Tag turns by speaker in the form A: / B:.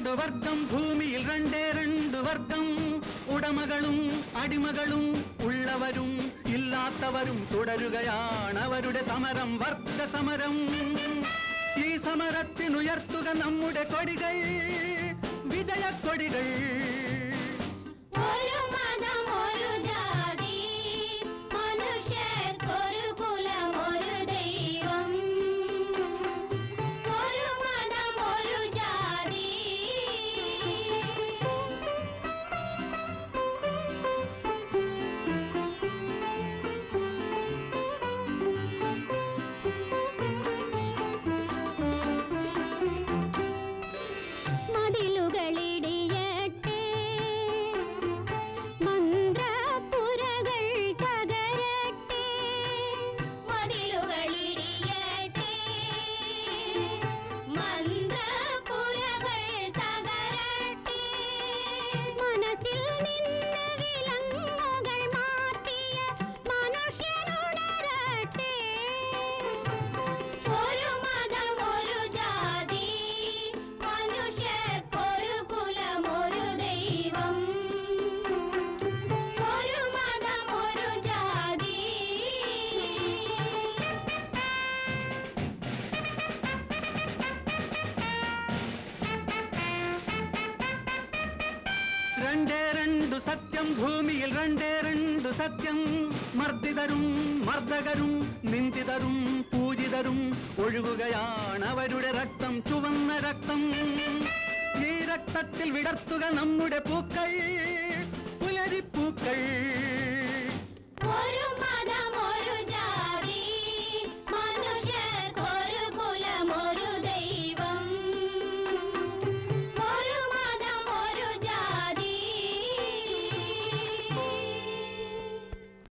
A: രണ്ടു വർഗം ഭൂമിയിൽ രണ്ടേ രണ്ടു വർഗം ഉടമകളും അടിമകളും ഉള്ളവരും ഇല്ലാത്തവരും തുടരുകയാണ് അവരുടെ സമരം വർഗ സമരം ഈ സമരത്തിനുയർത്തുക നമ്മുടെ കൊടികൾ വിജയക്കൊടികൾ
B: ഒരു മതം ഒരു ജാതി മനുഷ്യർക്കൊരു കുലം ഒരു ദൈവം ഒരു മതം ഒരു ജാതി മതിലുകളിടിയട്ടെ മന്ത്രപുരകൾ തകരട്ടെ മതിലുകളിടിയട്ടെ മന്ത്രപുരകൾ തകരട്ടെ മനസ്സിൽ നിന്ന് വിലങ്ങുകൾ മാറ്റിയ മനുഷ്യനുണരട്ടെ ഒരു മതം ഒരു ജാതി മനുഷ്യർക്കൊരു കുലം ഒരു ദൈവം ഒരു മതം ഒരു ജാതി
A: രണ്ടേ രണ്ടു സത്യം ഭൂമിയിൽ രണ്ടേ രണ്ടു സത്യം മർദ്ദിതരും മർദ്ദകരും നിന്ദിതരും പൂജിതരും ഒഴുകുകയാണ് അവരുടെ രക്തം ചുവന്ന രക്തം ഈ രക്തത്തിൽ വിടർത്തുക നമ്മുടെ പൂക്കൾ പുലരിപ്പൂക്കൾ